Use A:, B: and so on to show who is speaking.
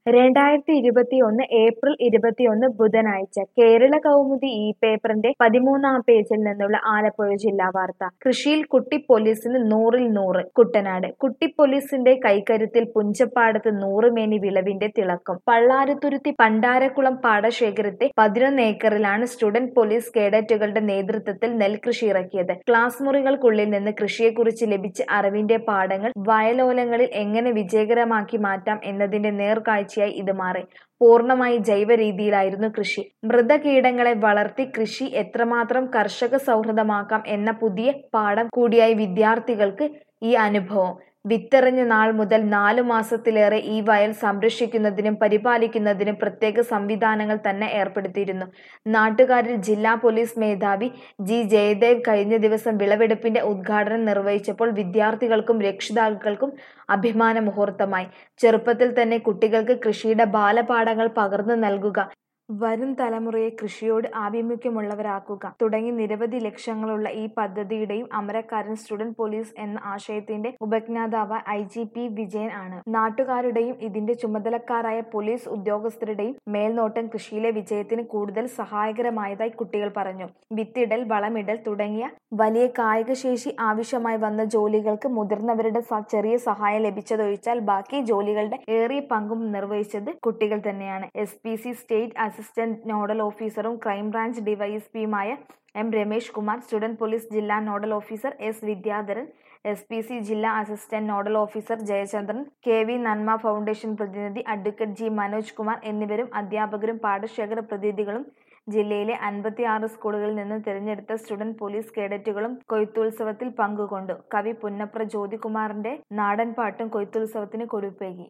A: രണ്ടായിരത്തി ഇരുപത്തിയൊന്ന് ഏപ്രിൽ ഇരുപത്തിയൊന്ന് ബുധനാഴ്ച കേരള കൗമുദി ഈ പേപ്പറിന്റെ പതിമൂന്നാം പേജിൽ നിന്നുള്ള ആലപ്പുഴ ജില്ലാ വാർത്ത കൃഷിയിൽ കുട്ടി പോലീസിന് നൂറിൽ നൂറ് കുട്ടനാട് കുട്ടി പോലീസിന്റെ കൈക്കരുത്തിൽ പുഞ്ചപ്പാടത്ത് നൂറുമേനി വിളവിന്റെ തിളക്കം പള്ളാരത്തുരുത്തി പണ്ടാരക്കുളം പാടശേഖരത്തെ പതിനൊന്ന് ഏക്കറിലാണ് സ്റ്റുഡന്റ് പോലീസ് കേഡറ്റുകളുടെ നേതൃത്വത്തിൽ നെൽകൃഷി ഇറക്കിയത് ക്ലാസ് മുറികൾക്കുള്ളിൽ നിന്ന് കൃഷിയെക്കുറിച്ച് ലഭിച്ച അറിവിന്റെ പാഠങ്ങൾ വയലോലങ്ങളിൽ എങ്ങനെ വിജയകരമാക്കി മാറ്റാം എന്നതിന്റെ നേർക്കാഴ്ചയായി ഇത് മാറി പൂർണ്ണമായി ജൈവ രീതിയിലായിരുന്നു കൃഷി മൃതകീടങ്ങളെ വളർത്തി കൃഷി എത്രമാത്രം കർഷക സൗഹൃദമാക്കാം എന്ന പുതിയ പാഠം കൂടിയായി വിദ്യാർത്ഥികൾക്ക് ഈ അനുഭവം വിത്തെറിഞ്ഞ നാൾ മുതൽ നാലു മാസത്തിലേറെ ഈ വയൽ സംരക്ഷിക്കുന്നതിനും പരിപാലിക്കുന്നതിനും പ്രത്യേക സംവിധാനങ്ങൾ തന്നെ ഏർപ്പെടുത്തിയിരുന്നു നാട്ടുകാരിൽ ജില്ലാ പോലീസ് മേധാവി ജി ജയദേവ് കഴിഞ്ഞ ദിവസം വിളവെടുപ്പിന്റെ ഉദ്ഘാടനം നിർവഹിച്ചപ്പോൾ വിദ്യാർത്ഥികൾക്കും രക്ഷിതാക്കൾക്കും അഭിമാന മുഹൂർത്തമായി ചെറുപ്പത്തിൽ തന്നെ കുട്ടികൾക്ക് കൃഷിയുടെ ബാലപാഠങ്ങൾ പകർന്നു നൽകുക വരും തലമുറയെ കൃഷിയോട് ആഭിമുഖ്യമുള്ളവരാക്കുക തുടങ്ങി നിരവധി ലക്ഷ്യങ്ങളുള്ള ഈ പദ്ധതിയുടെയും അമരക്കാരൻ സ്റ്റുഡന്റ് പോലീസ് എന്ന ആശയത്തിന്റെ ഉപജ്ഞാതാവ് ഐ ജി പി വിജയൻ ആണ് നാട്ടുകാരുടെയും ഇതിന്റെ ചുമതലക്കാരായ പോലീസ് ഉദ്യോഗസ്ഥരുടെയും മേൽനോട്ടം കൃഷിയിലെ വിജയത്തിന് കൂടുതൽ സഹായകരമായതായി കുട്ടികൾ പറഞ്ഞു വിത്തിടൽ വളമിടൽ തുടങ്ങിയ വലിയ കായികശേഷി ആവശ്യമായി വന്ന ജോലികൾക്ക് മുതിർന്നവരുടെ ചെറിയ സഹായം ലഭിച്ചതൊഴിച്ചാൽ ബാക്കി ജോലികളുടെ ഏറിയ പങ്കും നിർവഹിച്ചത് കുട്ടികൾ തന്നെയാണ് S P C state assistant nodal ഓഫീസറും ക്രൈംബ്രാഞ്ച് ഡിവൈഎസ്പിയുമായ M Ramesh Kumar student police ജില്ലാ nodal officer S Vidyadharan S P C ജില്ലാ assistant nodal officer Jayachandran K V Nanma foundation പ്രതിനിധി അഡ്വക്കേറ്റ് ജി മനോജ് കുമാർ എന്നിവരും അധ്യാപകരും പാടശേഖര പ്രതിനിധികളും ജില്ലയിലെ അൻപത്തിയാറ് സ്കൂളുകളിൽ നിന്ന് തിരഞ്ഞെടുത്ത സ്റ്റുഡന്റ് പോലീസ് കേഡറ്റുകളും കൊയ്ത്തുത്സവത്തിൽ പങ്കുകൊണ്ടു കവി പുന്നപ്ര ജ്യോതികുമാറിന്റെ നാടൻ പാട്ടും കൊയ്ത്തുത്സവത്തിന് കൊഴുപ്പേകി